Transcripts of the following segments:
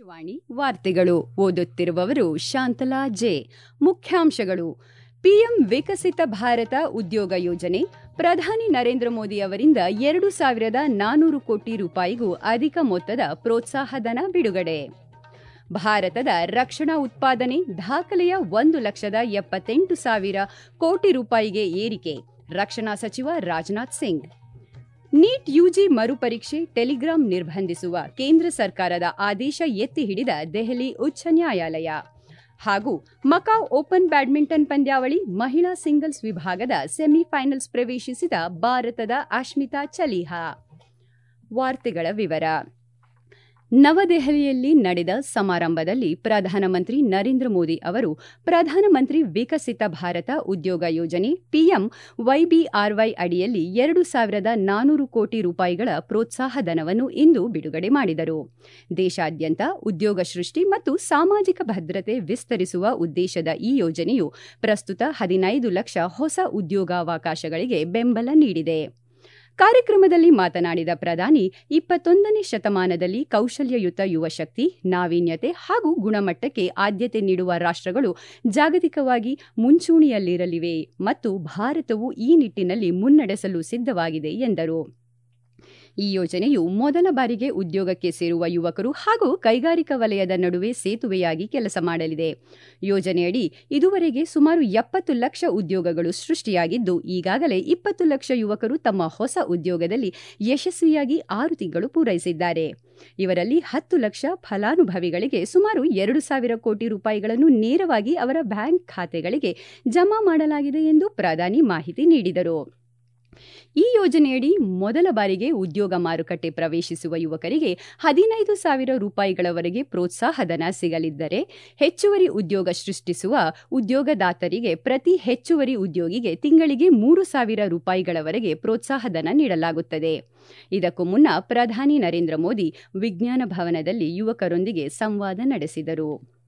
ಆಕಾಶವಾಣಿ ವಾರ್ತೆಗಳು ಓದುತ್ತಿರುವವರು ಶಾಂತಲಾ ಜೆ ಮುಖ್ಯಾಂಶಗಳು ಪಿಎಂ ವಿಕಸಿತ ಭಾರತ ಉದ್ಯೋಗ ಯೋಜನೆ ಪ್ರಧಾನಿ ನರೇಂದ್ರ ಮೋದಿ ಅವರಿಂದ ಎರಡು ಸಾವಿರದ ನಾನೂರು ಕೋಟಿ ರೂಪಾಯಿಗೂ ಅಧಿಕ ಮೊತ್ತದ ಪ್ರೋತ್ಸಾಹಧನ ಬಿಡುಗಡೆ ಭಾರತದ ರಕ್ಷಣಾ ಉತ್ಪಾದನೆ ದಾಖಲೆಯ ಒಂದು ಲಕ್ಷದ ಎಪ್ಪತ್ತೆಂಟು ಸಾವಿರ ಕೋಟಿ ರೂಪಾಯಿಗೆ ಏರಿಕೆ ರಕ್ಷಣಾ ಸಚಿವ ರಾಜನಾಥ್ ಸಿಂಗ್ ನೀಟ್ ಯುಜಿ ಮರುಪರೀಕ್ಷೆ ಟೆಲಿಗ್ರಾಂ ನಿರ್ಬಂಧಿಸುವ ಕೇಂದ್ರ ಸರ್ಕಾರದ ಆದೇಶ ಎತ್ತಿ ಹಿಡಿದ ದೆಹಲಿ ಉಚ್ಚ ನ್ಯಾಯಾಲಯ ಹಾಗೂ ಮಕಾವ್ ಓಪನ್ ಬ್ಯಾಡ್ಮಿಂಟನ್ ಪಂದ್ಯಾವಳಿ ಮಹಿಳಾ ಸಿಂಗಲ್ಸ್ ವಿಭಾಗದ ಸೆಮಿಫೈನಲ್ಸ್ ಪ್ರವೇಶಿಸಿದ ಭಾರತದ ಅಶ್ಮಿತಾ ಚಲಿಹಾ ವಾರ್ತೆಗಳ ವಿವರ ನವದೆಹಲಿಯಲ್ಲಿ ನಡೆದ ಸಮಾರಂಭದಲ್ಲಿ ಪ್ರಧಾನಮಂತ್ರಿ ನರೇಂದ್ರ ಮೋದಿ ಅವರು ಪ್ರಧಾನಮಂತ್ರಿ ವಿಕಸಿತ ಭಾರತ ಉದ್ಯೋಗ ಯೋಜನೆ ಪಿಎಂ ವೈಬಿಆರ್ವೈ ಅಡಿಯಲ್ಲಿ ಎರಡು ಸಾವಿರದ ನಾನೂರು ಕೋಟಿ ರೂಪಾಯಿಗಳ ಪ್ರೋತ್ಸಾಹಧನವನ್ನು ಇಂದು ಬಿಡುಗಡೆ ಮಾಡಿದರು ದೇಶಾದ್ಯಂತ ಉದ್ಯೋಗ ಸೃಷ್ಟಿ ಮತ್ತು ಸಾಮಾಜಿಕ ಭದ್ರತೆ ವಿಸ್ತರಿಸುವ ಉದ್ದೇಶದ ಈ ಯೋಜನೆಯು ಪ್ರಸ್ತುತ ಹದಿನೈದು ಲಕ್ಷ ಹೊಸ ಉದ್ಯೋಗಾವಕಾಶಗಳಿಗೆ ಬೆಂಬಲ ನೀಡಿದೆ ಕಾರ್ಯಕ್ರಮದಲ್ಲಿ ಮಾತನಾಡಿದ ಪ್ರಧಾನಿ ಇಪ್ಪತ್ತೊಂದನೇ ಶತಮಾನದಲ್ಲಿ ಕೌಶಲ್ಯಯುತ ಯುವಶಕ್ತಿ ನಾವೀನ್ಯತೆ ಹಾಗೂ ಗುಣಮಟ್ಟಕ್ಕೆ ಆದ್ಯತೆ ನೀಡುವ ರಾಷ್ಟ್ರಗಳು ಜಾಗತಿಕವಾಗಿ ಮುಂಚೂಣಿಯಲ್ಲಿರಲಿವೆ ಮತ್ತು ಭಾರತವು ಈ ನಿಟ್ಟಿನಲ್ಲಿ ಮುನ್ನಡೆಸಲು ಸಿದ್ಧವಾಗಿದೆ ಎಂದರು ಈ ಯೋಜನೆಯು ಮೊದಲ ಬಾರಿಗೆ ಉದ್ಯೋಗಕ್ಕೆ ಸೇರುವ ಯುವಕರು ಹಾಗೂ ಕೈಗಾರಿಕಾ ವಲಯದ ನಡುವೆ ಸೇತುವೆಯಾಗಿ ಕೆಲಸ ಮಾಡಲಿದೆ ಯೋಜನೆಯಡಿ ಇದುವರೆಗೆ ಸುಮಾರು ಎಪ್ಪತ್ತು ಲಕ್ಷ ಉದ್ಯೋಗಗಳು ಸೃಷ್ಟಿಯಾಗಿದ್ದು ಈಗಾಗಲೇ ಇಪ್ಪತ್ತು ಲಕ್ಷ ಯುವಕರು ತಮ್ಮ ಹೊಸ ಉದ್ಯೋಗದಲ್ಲಿ ಯಶಸ್ವಿಯಾಗಿ ಆರು ತಿಂಗಳು ಪೂರೈಸಿದ್ದಾರೆ ಇವರಲ್ಲಿ ಹತ್ತು ಲಕ್ಷ ಫಲಾನುಭವಿಗಳಿಗೆ ಸುಮಾರು ಎರಡು ಸಾವಿರ ಕೋಟಿ ರೂಪಾಯಿಗಳನ್ನು ನೇರವಾಗಿ ಅವರ ಬ್ಯಾಂಕ್ ಖಾತೆಗಳಿಗೆ ಜಮಾ ಮಾಡಲಾಗಿದೆ ಎಂದು ಪ್ರಧಾನಿ ಮಾಹಿತಿ ನೀಡಿದರು ಈ ಯೋಜನೆಯಡಿ ಮೊದಲ ಬಾರಿಗೆ ಉದ್ಯೋಗ ಮಾರುಕಟ್ಟೆ ಪ್ರವೇಶಿಸುವ ಯುವಕರಿಗೆ ಹದಿನೈದು ಸಾವಿರ ರೂಪಾಯಿಗಳವರೆಗೆ ಪ್ರೋತ್ಸಾಹಧನ ಸಿಗಲಿದ್ದರೆ ಹೆಚ್ಚುವರಿ ಉದ್ಯೋಗ ಸೃಷ್ಟಿಸುವ ಉದ್ಯೋಗದಾತರಿಗೆ ಪ್ರತಿ ಹೆಚ್ಚುವರಿ ಉದ್ಯೋಗಿಗೆ ತಿಂಗಳಿಗೆ ಮೂರು ಸಾವಿರ ರೂಪಾಯಿಗಳವರೆಗೆ ಪ್ರೋತ್ಸಾಹಧನ ನೀಡಲಾಗುತ್ತದೆ ಇದಕ್ಕೂ ಮುನ್ನ ಪ್ರಧಾನಿ ನರೇಂದ್ರ ಮೋದಿ ವಿಜ್ಞಾನ ಭವನದಲ್ಲಿ ಯುವಕರೊಂದಿಗೆ ಸಂವಾದ ನಡೆಸಿದರು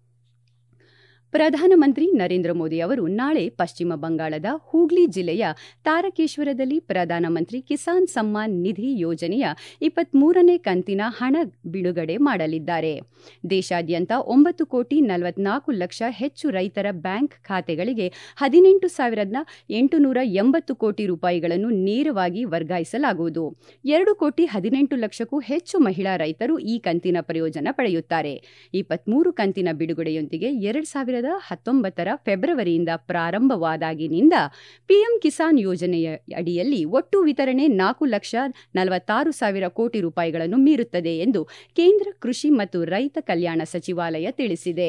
ಪ್ರಧಾನಮಂತ್ರಿ ನರೇಂದ್ರ ಮೋದಿ ಅವರು ನಾಳೆ ಪಶ್ಚಿಮ ಬಂಗಾಳದ ಹೂಗ್ಲಿ ಜಿಲ್ಲೆಯ ತಾರಕೇಶ್ವರದಲ್ಲಿ ಪ್ರಧಾನಮಂತ್ರಿ ಕಿಸಾನ್ ಸಮ್ಮಾನ್ ನಿಧಿ ಯೋಜನೆಯ ಇಪ್ಪತ್ಮೂರನೇ ಕಂತಿನ ಹಣ ಬಿಡುಗಡೆ ಮಾಡಲಿದ್ದಾರೆ ದೇಶಾದ್ಯಂತ ಒಂಬತ್ತು ಕೋಟಿ ನಲವತ್ನಾಲ್ಕು ಲಕ್ಷ ಹೆಚ್ಚು ರೈತರ ಬ್ಯಾಂಕ್ ಖಾತೆಗಳಿಗೆ ಹದಿನೆಂಟು ಸಾವಿರದ ಎಂಟುನೂರ ಎಂಬತ್ತು ಕೋಟಿ ರೂಪಾಯಿಗಳನ್ನು ನೇರವಾಗಿ ವರ್ಗಾಯಿಸಲಾಗುವುದು ಎರಡು ಕೋಟಿ ಹದಿನೆಂಟು ಲಕ್ಷಕ್ಕೂ ಹೆಚ್ಚು ಮಹಿಳಾ ರೈತರು ಈ ಕಂತಿನ ಪ್ರಯೋಜನ ಪಡೆಯುತ್ತಾರೆ ಇಪ್ಪತ್ಮೂರು ಕಂತಿನ ಬಿಡುಗಡೆಯೊಂದಿಗೆ ಎರಡು ಸಾವಿರದ ಹತ್ತೊಂಬತ್ತರ ಫೆಬ್ರವರಿಯಿಂದ ಪ್ರಾರಂಭವಾದಾಗಿನಿಂದ ಪಿಎಂ ಕಿಸಾನ್ ಯೋಜನೆಯ ಅಡಿಯಲ್ಲಿ ಒಟ್ಟು ವಿತರಣೆ ನಾಲ್ಕು ಲಕ್ಷ ನಲವತ್ತಾರು ಸಾವಿರ ಕೋಟಿ ರೂಪಾಯಿಗಳನ್ನು ಮೀರುತ್ತದೆ ಎಂದು ಕೇಂದ್ರ ಕೃಷಿ ಮತ್ತು ರೈತ ಕಲ್ಯಾಣ ಸಚಿವಾಲಯ ತಿಳಿಸಿದೆ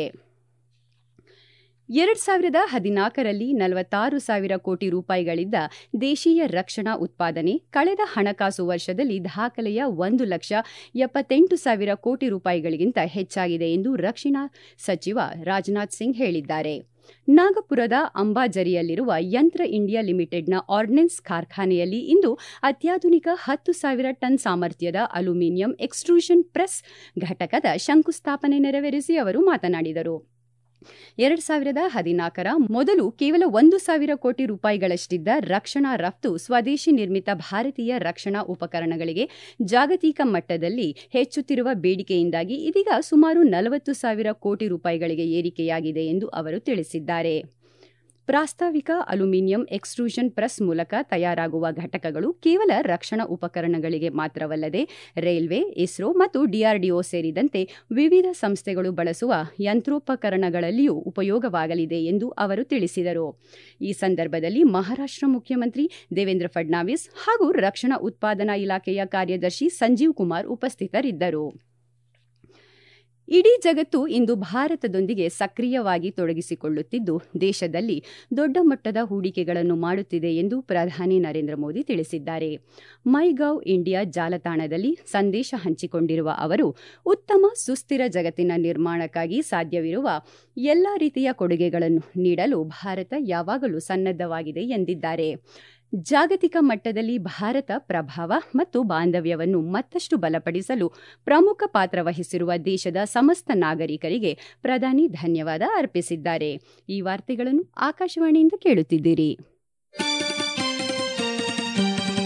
ಎರಡ್ ಸಾವಿರದ ಹದಿನಾಲ್ಕರಲ್ಲಿ ನಲವತ್ತಾರು ಸಾವಿರ ಕೋಟಿ ರೂಪಾಯಿಗಳಿದ್ದ ದೇಶೀಯ ರಕ್ಷಣಾ ಉತ್ಪಾದನೆ ಕಳೆದ ಹಣಕಾಸು ವರ್ಷದಲ್ಲಿ ದಾಖಲೆಯ ಒಂದು ಲಕ್ಷ ಎಪ್ಪತ್ತೆಂಟು ಸಾವಿರ ಕೋಟಿ ರೂಪಾಯಿಗಳಿಗಿಂತ ಹೆಚ್ಚಾಗಿದೆ ಎಂದು ರಕ್ಷಣಾ ಸಚಿವ ರಾಜನಾಥ್ ಸಿಂಗ್ ಹೇಳಿದ್ದಾರೆ ನಾಗಪುರದ ಅಂಬಾಜರಿಯಲ್ಲಿರುವ ಯಂತ್ರ ಇಂಡಿಯಾ ಲಿಮಿಟೆಡ್ನ ಆರ್ಡಿನೆನ್ಸ್ ಕಾರ್ಖಾನೆಯಲ್ಲಿ ಇಂದು ಅತ್ಯಾಧುನಿಕ ಹತ್ತು ಸಾವಿರ ಟನ್ ಸಾಮರ್ಥ್ಯದ ಅಲ್ಯೂಮಿನಿಯಂ ಎಕ್ಸ್ಟ್ರೂಷನ್ ಪ್ರೆಸ್ ಘಟಕದ ಶಂಕುಸ್ಥಾಪನೆ ನೆರವೇರಿಸಿ ಅವರು ಮಾತನಾಡಿದರು ಎರಡ್ ಸಾವಿರದ ಹದಿನಾಲ್ಕರ ಮೊದಲು ಕೇವಲ ಒಂದು ಸಾವಿರ ಕೋಟಿ ರೂಪಾಯಿಗಳಷ್ಟಿದ್ದ ರಕ್ಷಣಾ ರಫ್ತು ಸ್ವದೇಶಿ ನಿರ್ಮಿತ ಭಾರತೀಯ ರಕ್ಷಣಾ ಉಪಕರಣಗಳಿಗೆ ಜಾಗತಿಕ ಮಟ್ಟದಲ್ಲಿ ಹೆಚ್ಚುತ್ತಿರುವ ಬೇಡಿಕೆಯಿಂದಾಗಿ ಇದೀಗ ಸುಮಾರು ನಲವತ್ತು ಸಾವಿರ ಕೋಟಿ ರೂಪಾಯಿಗಳಿಗೆ ಏರಿಕೆಯಾಗಿದೆ ಎಂದು ಅವರು ತಿಳಿಸಿದ್ದಾರೆ ಪ್ರಾಸ್ತಾವಿಕ ಅಲ್ಯೂಮಿನಿಯಂ ಎಕ್ಸ್ಟ್ರೂಷನ್ ಪ್ರೆಸ್ ಮೂಲಕ ತಯಾರಾಗುವ ಘಟಕಗಳು ಕೇವಲ ರಕ್ಷಣಾ ಉಪಕರಣಗಳಿಗೆ ಮಾತ್ರವಲ್ಲದೆ ರೈಲ್ವೆ ಇಸ್ರೋ ಮತ್ತು ಡಿಆರ್ಡಿಒ ಸೇರಿದಂತೆ ವಿವಿಧ ಸಂಸ್ಥೆಗಳು ಬಳಸುವ ಯಂತ್ರೋಪಕರಣಗಳಲ್ಲಿಯೂ ಉಪಯೋಗವಾಗಲಿದೆ ಎಂದು ಅವರು ತಿಳಿಸಿದರು ಈ ಸಂದರ್ಭದಲ್ಲಿ ಮಹಾರಾಷ್ಟ್ರ ಮುಖ್ಯಮಂತ್ರಿ ದೇವೇಂದ್ರ ಫಡ್ನಾವಿಸ್ ಹಾಗೂ ರಕ್ಷಣಾ ಉತ್ಪಾದನಾ ಇಲಾಖೆಯ ಕಾರ್ಯದರ್ಶಿ ಸಂಜೀವ್ ಕುಮಾರ್ ಉಪಸ್ಥಿತರಿದ್ದರು ಇಡೀ ಜಗತ್ತು ಇಂದು ಭಾರತದೊಂದಿಗೆ ಸಕ್ರಿಯವಾಗಿ ತೊಡಗಿಸಿಕೊಳ್ಳುತ್ತಿದ್ದು ದೇಶದಲ್ಲಿ ದೊಡ್ಡ ಮಟ್ಟದ ಹೂಡಿಕೆಗಳನ್ನು ಮಾಡುತ್ತಿದೆ ಎಂದು ಪ್ರಧಾನಿ ನರೇಂದ್ರ ಮೋದಿ ತಿಳಿಸಿದ್ದಾರೆ ಮೈ ಗವ್ ಇಂಡಿಯಾ ಜಾಲತಾಣದಲ್ಲಿ ಸಂದೇಶ ಹಂಚಿಕೊಂಡಿರುವ ಅವರು ಉತ್ತಮ ಸುಸ್ಥಿರ ಜಗತ್ತಿನ ನಿರ್ಮಾಣಕ್ಕಾಗಿ ಸಾಧ್ಯವಿರುವ ಎಲ್ಲ ರೀತಿಯ ಕೊಡುಗೆಗಳನ್ನು ನೀಡಲು ಭಾರತ ಯಾವಾಗಲೂ ಸನ್ನದ್ಧವಾಗಿದೆ ಎಂದಿದ್ದಾರೆ ಜಾಗತಿಕ ಮಟ್ಟದಲ್ಲಿ ಭಾರತ ಪ್ರಭಾವ ಮತ್ತು ಬಾಂಧವ್ಯವನ್ನು ಮತ್ತಷ್ಟು ಬಲಪಡಿಸಲು ಪ್ರಮುಖ ಪಾತ್ರ ವಹಿಸಿರುವ ದೇಶದ ಸಮಸ್ತ ನಾಗರಿಕರಿಗೆ ಪ್ರಧಾನಿ ಧನ್ಯವಾದ ಅರ್ಪಿಸಿದ್ದಾರೆ ಈ ವಾರ್ತೆಗಳನ್ನು ಆಕಾಶವಾಣಿಯಿಂದ ಕೇಳುತ್ತಿದ್ದೀರಿ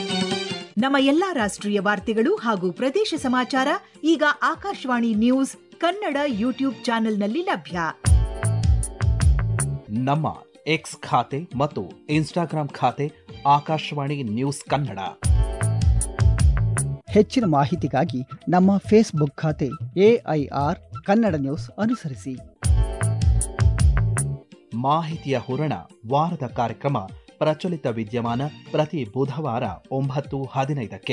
ನಮ್ಮ ಎಲ್ಲಾ ರಾಷ್ಟ್ರೀಯ ವಾರ್ತೆಗಳು ಹಾಗೂ ಪ್ರದೇಶ ಸಮಾಚಾರ ಈಗ ಆಕಾಶವಾಣಿ ನ್ಯೂಸ್ ಕನ್ನಡ ಯೂಟ್ಯೂಬ್ ಚಾನೆಲ್ನಲ್ಲಿ ಲಭ್ಯ ನಮ್ಮ ಎಕ್ಸ್ ಖಾತೆ ಮತ್ತು ಇನ್ಸ್ಟಾಗ್ರಾಂ ಖಾತೆ ಆಕಾಶವಾಣಿ ನ್ಯೂಸ್ ಕನ್ನಡ ಹೆಚ್ಚಿನ ಮಾಹಿತಿಗಾಗಿ ನಮ್ಮ ಫೇಸ್ಬುಕ್ ಖಾತೆ ಎಐಆರ್ ಕನ್ನಡ ನ್ಯೂಸ್ ಅನುಸರಿಸಿ ಮಾಹಿತಿಯ ಹೂರಣ ವಾರದ ಕಾರ್ಯಕ್ರಮ ಪ್ರಚಲಿತ ವಿದ್ಯಮಾನ ಪ್ರತಿ ಬುಧವಾರ ಒಂಬತ್ತು ಹದಿನೈದಕ್ಕೆ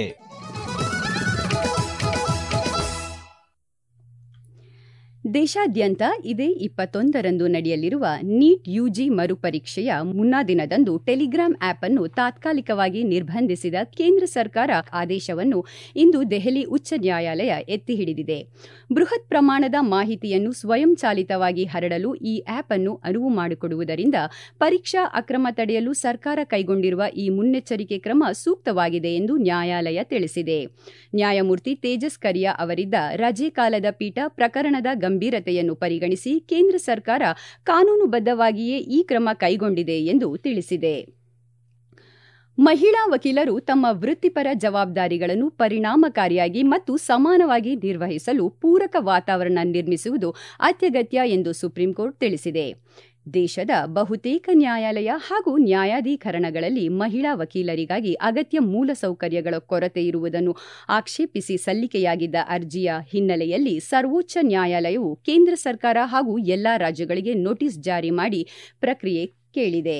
ದೇಶಾದ್ಯಂತ ಇದೇ ಇಪ್ಪತ್ತೊಂದರಂದು ನಡೆಯಲಿರುವ ನೀಟ್ ಯುಜಿ ಮರುಪರೀಕ್ಷೆಯ ಮುನ್ನಾ ದಿನದಂದು ಟೆಲಿಗ್ರಾಂ ಆಪ್ ಅನ್ನು ತಾತ್ಕಾಲಿಕವಾಗಿ ನಿರ್ಬಂಧಿಸಿದ ಕೇಂದ್ರ ಸರ್ಕಾರ ಆದೇಶವನ್ನು ಇಂದು ದೆಹಲಿ ಉಚ್ಚ ನ್ಯಾಯಾಲಯ ಎತ್ತಿ ಹಿಡಿದಿದೆ ಬೃಹತ್ ಪ್ರಮಾಣದ ಮಾಹಿತಿಯನ್ನು ಸ್ವಯಂಚಾಲಿತವಾಗಿ ಹರಡಲು ಈ ಆಪ್ ಅನ್ನು ಅನುವು ಮಾಡಿಕೊಡುವುದರಿಂದ ಪರೀಕ್ಷಾ ಅಕ್ರಮ ತಡೆಯಲು ಸರ್ಕಾರ ಕೈಗೊಂಡಿರುವ ಈ ಮುನ್ನೆಚ್ಚರಿಕೆ ಕ್ರಮ ಸೂಕ್ತವಾಗಿದೆ ಎಂದು ನ್ಯಾಯಾಲಯ ತಿಳಿಸಿದೆ ನ್ಯಾಯಮೂರ್ತಿ ತೇಜಸ್ ಕರಿಯಾ ಅವರಿದ್ದ ರಜೆ ಕಾಲದ ಪೀಠ ಪ್ರಕರಣದ ಗಂಭೀರತೆಯನ್ನು ಪರಿಗಣಿಸಿ ಕೇಂದ್ರ ಸರ್ಕಾರ ಕಾನೂನುಬದ್ಧವಾಗಿಯೇ ಈ ಕ್ರಮ ಕೈಗೊಂಡಿದೆ ಎಂದು ತಿಳಿಸಿದೆ ಮಹಿಳಾ ವಕೀಲರು ತಮ್ಮ ವೃತ್ತಿಪರ ಜವಾಬ್ದಾರಿಗಳನ್ನು ಪರಿಣಾಮಕಾರಿಯಾಗಿ ಮತ್ತು ಸಮಾನವಾಗಿ ನಿರ್ವಹಿಸಲು ಪೂರಕ ವಾತಾವರಣ ನಿರ್ಮಿಸುವುದು ಅತ್ಯಗತ್ಯ ಎಂದು ಸುಪ್ರೀಂಕೋರ್ಟ್ ತಿಳಿಸಿದೆ ದೇಶದ ಬಹುತೇಕ ನ್ಯಾಯಾಲಯ ಹಾಗೂ ನ್ಯಾಯಾಧೀಕರಣಗಳಲ್ಲಿ ಮಹಿಳಾ ವಕೀಲರಿಗಾಗಿ ಅಗತ್ಯ ಮೂಲಸೌಕರ್ಯಗಳ ಕೊರತೆ ಇರುವುದನ್ನು ಆಕ್ಷೇಪಿಸಿ ಸಲ್ಲಿಕೆಯಾಗಿದ್ದ ಅರ್ಜಿಯ ಹಿನ್ನೆಲೆಯಲ್ಲಿ ಸರ್ವೋಚ್ಚ ನ್ಯಾಯಾಲಯವು ಕೇಂದ್ರ ಸರ್ಕಾರ ಹಾಗೂ ಎಲ್ಲಾ ರಾಜ್ಯಗಳಿಗೆ ನೋಟಿಸ್ ಜಾರಿ ಮಾಡಿ ಪ್ರಕ್ರಿಯೆ ಕೇಳಿದೆ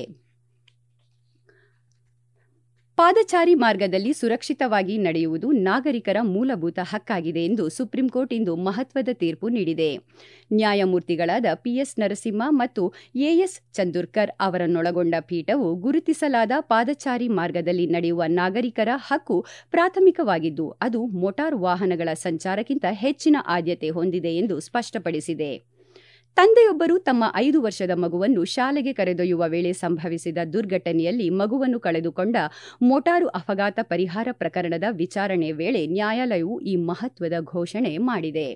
ಪಾದಚಾರಿ ಮಾರ್ಗದಲ್ಲಿ ಸುರಕ್ಷಿತವಾಗಿ ನಡೆಯುವುದು ನಾಗರಿಕರ ಮೂಲಭೂತ ಹಕ್ಕಾಗಿದೆ ಎಂದು ಸುಪ್ರೀಂಕೋರ್ಟ್ ಇಂದು ಮಹತ್ವದ ತೀರ್ಪು ನೀಡಿದೆ ನ್ಯಾಯಮೂರ್ತಿಗಳಾದ ಪಿಎಸ್ ನರಸಿಂಹ ಮತ್ತು ಎಎಸ್ ಚಂದೂರ್ಕರ್ ಅವರನ್ನೊಳಗೊಂಡ ಪೀಠವು ಗುರುತಿಸಲಾದ ಪಾದಚಾರಿ ಮಾರ್ಗದಲ್ಲಿ ನಡೆಯುವ ನಾಗರಿಕರ ಹಕ್ಕು ಪ್ರಾಥಮಿಕವಾಗಿದ್ದು ಅದು ಮೋಟಾರ್ ವಾಹನಗಳ ಸಂಚಾರಕ್ಕಿಂತ ಹೆಚ್ಚಿನ ಆದ್ಯತೆ ಹೊಂದಿದೆ ಎಂದು ಸ್ಪಷ್ಟಪಡಿಸಿದೆ ತಂದೆಯೊಬ್ಬರು ತಮ್ಮ ಐದು ವರ್ಷದ ಮಗುವನ್ನು ಶಾಲೆಗೆ ಕರೆದೊಯ್ಯುವ ವೇಳೆ ಸಂಭವಿಸಿದ ದುರ್ಘಟನೆಯಲ್ಲಿ ಮಗುವನ್ನು ಕಳೆದುಕೊಂಡ ಮೋಟಾರು ಅಪಘಾತ ಪರಿಹಾರ ಪ್ರಕರಣದ ವಿಚಾರಣೆ ವೇಳೆ ನ್ಯಾಯಾಲಯವು ಈ ಮಹತ್ವದ ಘೋಷಣೆ ಮಾಡಿದೆ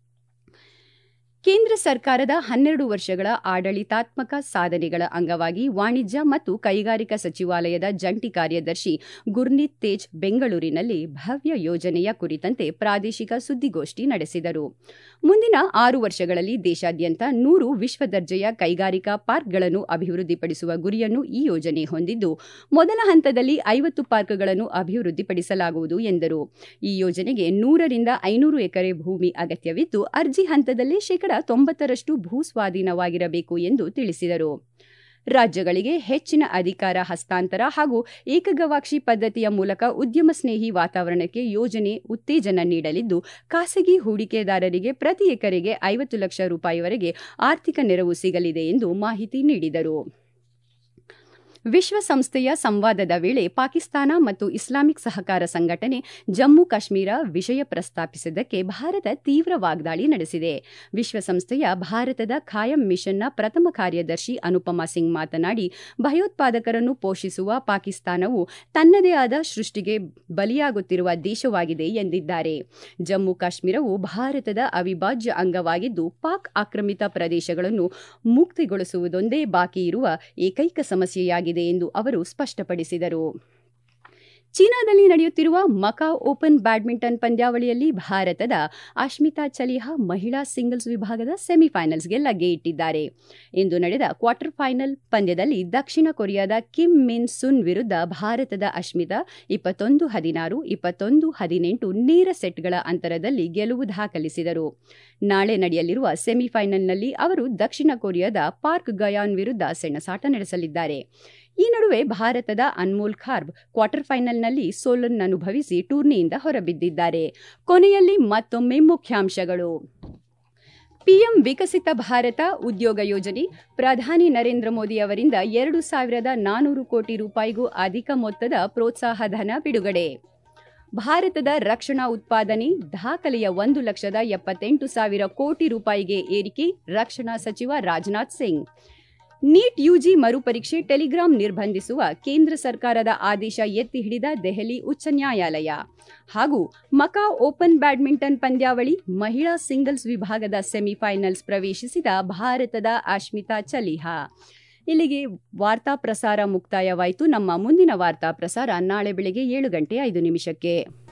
ಕೇಂದ್ರ ಸರ್ಕಾರದ ಹನ್ನೆರಡು ವರ್ಷಗಳ ಆಡಳಿತಾತ್ಮಕ ಸಾಧನೆಗಳ ಅಂಗವಾಗಿ ವಾಣಿಜ್ಯ ಮತ್ತು ಕೈಗಾರಿಕಾ ಸಚಿವಾಲಯದ ಜಂಟಿ ಕಾರ್ಯದರ್ಶಿ ಗುರ್ನೀತ್ ತೇಜ್ ಬೆಂಗಳೂರಿನಲ್ಲಿ ಭವ್ಯ ಯೋಜನೆಯ ಕುರಿತಂತೆ ಪ್ರಾದೇಶಿಕ ಸುದ್ದಿಗೋಷ್ಠಿ ನಡೆಸಿದರು ಮುಂದಿನ ಆರು ವರ್ಷಗಳಲ್ಲಿ ದೇಶಾದ್ಯಂತ ನೂರು ವಿಶ್ವದರ್ಜೆಯ ಕೈಗಾರಿಕಾ ಪಾರ್ಕ್ಗಳನ್ನು ಅಭಿವೃದ್ಧಿಪಡಿಸುವ ಗುರಿಯನ್ನು ಈ ಯೋಜನೆ ಹೊಂದಿದ್ದು ಮೊದಲ ಹಂತದಲ್ಲಿ ಐವತ್ತು ಪಾರ್ಕ್ಗಳನ್ನು ಅಭಿವೃದ್ಧಿಪಡಿಸಲಾಗುವುದು ಎಂದರು ಈ ಯೋಜನೆಗೆ ನೂರರಿಂದ ಐನೂರು ಎಕರೆ ಭೂಮಿ ಅಗತ್ಯವಿದ್ದು ಅರ್ಜಿ ಹಂತದಲ್ಲೇ ಶೇಕಡ ತೊಂಬತ್ತರಷ್ಟು ಭೂ ಸ್ವಾಧೀನವಾಗಿರಬೇಕು ಎಂದು ತಿಳಿಸಿದರು ರಾಜ್ಯಗಳಿಗೆ ಹೆಚ್ಚಿನ ಅಧಿಕಾರ ಹಸ್ತಾಂತರ ಹಾಗೂ ಏಕಗವಾಕ್ಷಿ ಪದ್ಧತಿಯ ಮೂಲಕ ಉದ್ಯಮ ಸ್ನೇಹಿ ವಾತಾವರಣಕ್ಕೆ ಯೋಜನೆ ಉತ್ತೇಜನ ನೀಡಲಿದ್ದು ಖಾಸಗಿ ಹೂಡಿಕೆದಾರರಿಗೆ ಪ್ರತಿ ಎಕರೆಗೆ ಐವತ್ತು ಲಕ್ಷ ರೂಪಾಯಿವರೆಗೆ ಆರ್ಥಿಕ ನೆರವು ಸಿಗಲಿದೆ ಎಂದು ಮಾಹಿತಿ ನೀಡಿದರು ವಿಶ್ವಸಂಸ್ಥೆಯ ಸಂವಾದದ ವೇಳೆ ಪಾಕಿಸ್ತಾನ ಮತ್ತು ಇಸ್ಲಾಮಿಕ್ ಸಹಕಾರ ಸಂಘಟನೆ ಜಮ್ಮು ಕಾಶ್ಮೀರ ವಿಷಯ ಪ್ರಸ್ತಾಪಿಸಿದ್ದಕ್ಕೆ ಭಾರತ ತೀವ್ರ ವಾಗ್ದಾಳಿ ನಡೆಸಿದೆ ವಿಶ್ವಸಂಸ್ಥೆಯ ಭಾರತದ ಖಾಯಂ ಮಿಷನ್ನ ಪ್ರಥಮ ಕಾರ್ಯದರ್ಶಿ ಅನುಪಮಾ ಸಿಂಗ್ ಮಾತನಾಡಿ ಭಯೋತ್ಪಾದಕರನ್ನು ಪೋಷಿಸುವ ಪಾಕಿಸ್ತಾನವು ತನ್ನದೇ ಆದ ಸೃಷ್ಟಿಗೆ ಬಲಿಯಾಗುತ್ತಿರುವ ದೇಶವಾಗಿದೆ ಎಂದಿದ್ದಾರೆ ಜಮ್ಮು ಕಾಶ್ಮೀರವು ಭಾರತದ ಅವಿಭಾಜ್ಯ ಅಂಗವಾಗಿದ್ದು ಪಾಕ್ ಆಕ್ರಮಿತ ಪ್ರದೇಶಗಳನ್ನು ಮುಕ್ತಿಗೊಳಿಸುವುದೊಂದೇ ಬಾಕಿ ಇರುವ ಏಕೈಕ ಸಮಸ್ಯೆಯಾಗಿದೆ ಎಂದು ಅವರು ಸ್ಪಷ್ಟಪಡಿಸಿದರು ಚೀನಾದಲ್ಲಿ ನಡೆಯುತ್ತಿರುವ ಮಕಾವ್ ಓಪನ್ ಬ್ಯಾಡ್ಮಿಂಟನ್ ಪಂದ್ಯಾವಳಿಯಲ್ಲಿ ಭಾರತದ ಅಶ್ಮಿತಾ ಚಲಿಹಾ ಮಹಿಳಾ ಸಿಂಗಲ್ಸ್ ವಿಭಾಗದ ಸೆಮಿಫೈನಲ್ಸ್ಗೆ ಲಗ್ಗೆ ಇಟ್ಟಿದ್ದಾರೆ ಇಂದು ನಡೆದ ಕ್ವಾರ್ಟರ್ ಫೈನಲ್ ಪಂದ್ಯದಲ್ಲಿ ದಕ್ಷಿಣ ಕೊರಿಯಾದ ಕಿಮ್ ಮಿನ್ ಸುನ್ ವಿರುದ್ಧ ಭಾರತದ ಅಶ್ಮಿತಾ ಇಪ್ಪತ್ತೊಂದು ಹದಿನಾರು ಇಪ್ಪತ್ತೊಂದು ಹದಿನೆಂಟು ನೇರ ಸೆಟ್ಗಳ ಅಂತರದಲ್ಲಿ ಗೆಲುವು ದಾಖಲಿಸಿದರು ನಾಳೆ ನಡೆಯಲಿರುವ ಸೆಮಿಫೈನಲ್ನಲ್ಲಿ ಅವರು ದಕ್ಷಿಣ ಕೊರಿಯಾದ ಪಾರ್ಕ್ ಗಯಾನ್ ವಿರುದ್ಧ ಸೆಣಸಾಟ ನಡೆಸಲಿದ್ದಾರೆ ಈ ನಡುವೆ ಭಾರತದ ಅನ್ಮೋಲ್ ಖಾರ್ಬ್ ಕ್ವಾರ್ಟರ್ ಫೈನಲ್ನಲ್ಲಿ ಸೋಲನ್ನನುಭವಿಸಿ ಟೂರ್ನಿಯಿಂದ ಹೊರಬಿದ್ದಿದ್ದಾರೆ ಕೊನೆಯಲ್ಲಿ ಮತ್ತೊಮ್ಮೆ ಮುಖ್ಯಾಂಶಗಳು ಪಿಎಂ ವಿಕಸಿತ ಭಾರತ ಉದ್ಯೋಗ ಯೋಜನೆ ಪ್ರಧಾನಿ ನರೇಂದ್ರ ಮೋದಿ ಅವರಿಂದ ಎರಡು ಸಾವಿರದ ನಾನೂರು ಕೋಟಿ ರೂಪಾಯಿಗೂ ಅಧಿಕ ಮೊತ್ತದ ಪ್ರೋತ್ಸಾಹ ಧನ ಬಿಡುಗಡೆ ಭಾರತದ ರಕ್ಷಣಾ ಉತ್ಪಾದನೆ ದಾಖಲೆಯ ಒಂದು ಲಕ್ಷದ ಎಪ್ಪತ್ತೆಂಟು ಸಾವಿರ ಕೋಟಿ ರೂಪಾಯಿಗೆ ಏರಿಕೆ ರಕ್ಷಣಾ ಸಚಿವ ರಾಜನಾಥ್ ಸಿಂಗ್ ನೀಟ್ ಯುಜಿ ಮರುಪರೀಕ್ಷೆ ಟೆಲಿಗ್ರಾಂ ನಿರ್ಬಂಧಿಸುವ ಕೇಂದ್ರ ಸರ್ಕಾರದ ಆದೇಶ ಎತ್ತಿ ಹಿಡಿದ ದೆಹಲಿ ಉಚ್ಚ ನ್ಯಾಯಾಲಯ ಹಾಗೂ ಮಕಾ ಓಪನ್ ಬ್ಯಾಡ್ಮಿಂಟನ್ ಪಂದ್ಯಾವಳಿ ಮಹಿಳಾ ಸಿಂಗಲ್ಸ್ ವಿಭಾಗದ ಸೆಮಿಫೈನಲ್ಸ್ ಪ್ರವೇಶಿಸಿದ ಭಾರತದ ಅಶ್ಮಿತಾ ಚಲಿಹಾ ಇಲ್ಲಿಗೆ ವಾರ್ತಾ ಪ್ರಸಾರ ಮುಕ್ತಾಯವಾಯಿತು ನಮ್ಮ ಮುಂದಿನ ವಾರ್ತಾ ಪ್ರಸಾರ ನಾಳೆ ಬೆಳಗ್ಗೆ ಏಳು ಗಂಟೆ ಐದು ನಿಮಿಷಕ್ಕೆ